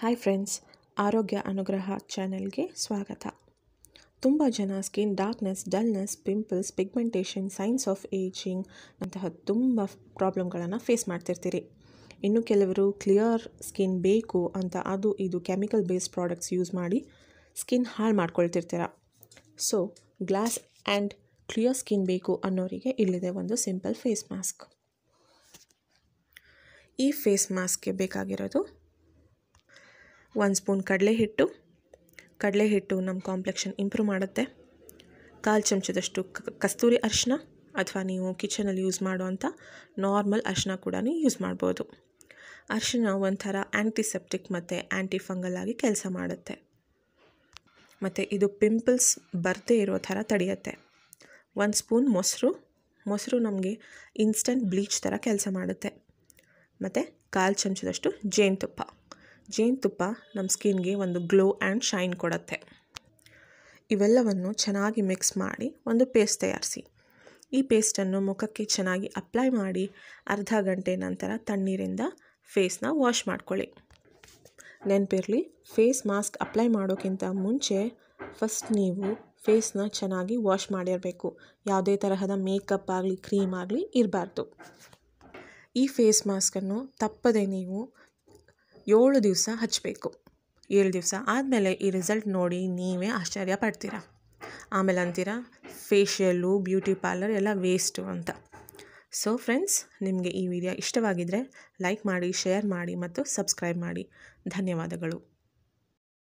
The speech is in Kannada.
ಹಾಯ್ ಫ್ರೆಂಡ್ಸ್ ಆರೋಗ್ಯ ಅನುಗ್ರಹ ಚಾನೆಲ್ಗೆ ಸ್ವಾಗತ ತುಂಬ ಜನ skin darkness dullness pimples pigmentation signs of ageing ಅಂತಹ ತುಂಬ ಪ್ರಾಬ್ಲಮ್ಗಳನ್ನು ಫೇಸ್ ಮಾಡ್ತಿರ್ತೀರಿ ಇನ್ನು ಕೆಲವರು ಕ್ಲಿಯರ್ ಸ್ಕಿನ್ ಬೇಕು ಅಂತ ಅದು ಇದು ಕೆಮಿಕಲ್ ಬೇಸ್ಡ್ ಪ್ರಾಡಕ್ಟ್ಸ್ ಯೂಸ್ ಮಾಡಿ ಸ್ಕಿನ್ ಹಾಳು ಮಾಡ್ಕೊಳ್ತಿರ್ತೀರ so glass and clear skin ಬೇಕು ಅನ್ನೋರಿಗೆ ಇಲ್ಲಿದೆ ಒಂದು ಸಿಂಪಲ್ ಫೇಸ್ ಮಾಸ್ಕ್ ಈ ಫೇಸ್ ಮಾಸ್ಕ್ಗೆ ಬೇಕಾಗಿರೋದು ಒಂದು ಸ್ಪೂನ್ ಕಡಲೆ ಹಿಟ್ಟು ಕಡಲೆ ಹಿಟ್ಟು ನಮ್ಮ ಕಾಂಪ್ಲೆಕ್ಷನ್ ಇಂಪ್ರೂವ್ ಮಾಡುತ್ತೆ ಕಾಲು ಚಮಚದಷ್ಟು ಕ- ಕಸ್ತೂರಿ ಅರಿಶಿನ ಅಥವಾ ನೀವು ಕಿಚನಲ್ಲಿ ಯೂಸ್ ಮಾಡುವಂಥ ನಾರ್ಮಲ್ ಅರಿಶಿನ ಕೂಡ ಯೂಸ್ ಮಾಡ್ಬೋದು ಅರಿಶಿನ ಒಂಥರ ಆ್ಯಂಟಿಸೆಪ್ಟಿಕ್ ಮತ್ತು ಆ್ಯಂಟಿ ಫಂಗಲ್ ಆಗಿ ಕೆಲಸ ಮಾಡುತ್ತೆ ಮತ್ತು ಇದು ಪಿಂಪಲ್ಸ್ ಬರದೇ ಇರೋ ಥರ ತಡೆಯುತ್ತೆ ಒಂದು ಸ್ಪೂನ್ ಮೊಸರು ಮೊಸರು ನಮಗೆ ಇನ್ಸ್ಟಂಟ್ ಬ್ಲೀಚ್ ಥರ ಕೆಲಸ ಮಾಡುತ್ತೆ ಮತ್ತು ಕಾಲು ಚಮಚದಷ್ಟು ಜೇನುತುಪ್ಪ ಜೇನುತುಪ್ಪ ನಮ್ಮ ಸ್ಕಿನ್ಗೆ ಒಂದು ಗ್ಲೋ ಆ್ಯಂಡ್ ಶೈನ್ ಕೊಡುತ್ತೆ ಇವೆಲ್ಲವನ್ನು ಚೆನ್ನಾಗಿ ಮಿಕ್ಸ್ ಮಾಡಿ ಒಂದು ಪೇಸ್ಟ್ ತಯಾರಿಸಿ ಈ ಪೇಸ್ಟನ್ನು ಮುಖಕ್ಕೆ ಚೆನ್ನಾಗಿ ಅಪ್ಲೈ ಮಾಡಿ ಅರ್ಧ ಗಂಟೆ ನಂತರ ತಣ್ಣೀರಿಂದ ಫೇಸ್ನ ವಾಶ್ ಮಾಡ್ಕೊಳ್ಳಿ ನೆನಪಿರಲಿ ಫೇಸ್ ಮಾಸ್ಕ್ ಅಪ್ಲೈ ಮಾಡೋಕ್ಕಿಂತ ಮುಂಚೆ ಫಸ್ಟ್ ನೀವು ಫೇಸ್ನ ಚೆನ್ನಾಗಿ ವಾಶ್ ಮಾಡಿರಬೇಕು ಯಾವುದೇ ತರಹದ ಮೇಕಪ್ ಆಗಲಿ ಕ್ರೀಮ್ ಆಗಲಿ ಇರಬಾರ್ದು ಈ ಫೇಸ್ ಮಾಸ್ಕನ್ನು ತಪ್ಪದೆ ನೀವು ಏಳು ದಿವಸ ಹಚ್ಚಬೇಕು ಏಳು ದಿವಸ ಆದಮೇಲೆ ಈ ರಿಸಲ್ಟ್ ನೋಡಿ ನೀವೇ ಆಶ್ಚರ್ಯ ಪಡ್ತೀರಾ ಆಮೇಲೆ ಅಂತೀರಾ ಫೇಶಿಯಲ್ಲು ಬ್ಯೂಟಿ ಪಾರ್ಲರ್ ಎಲ್ಲ ವೇಸ್ಟು ಅಂತ ಸೊ ಫ್ರೆಂಡ್ಸ್ ನಿಮಗೆ ಈ ವಿಡಿಯೋ ಇಷ್ಟವಾಗಿದ್ದರೆ ಲೈಕ್ ಮಾಡಿ ಶೇರ್ ಮಾಡಿ ಮತ್ತು ಸಬ್ಸ್ಕ್ರೈಬ್ ಮಾಡಿ ಧನ್ಯವಾದಗಳು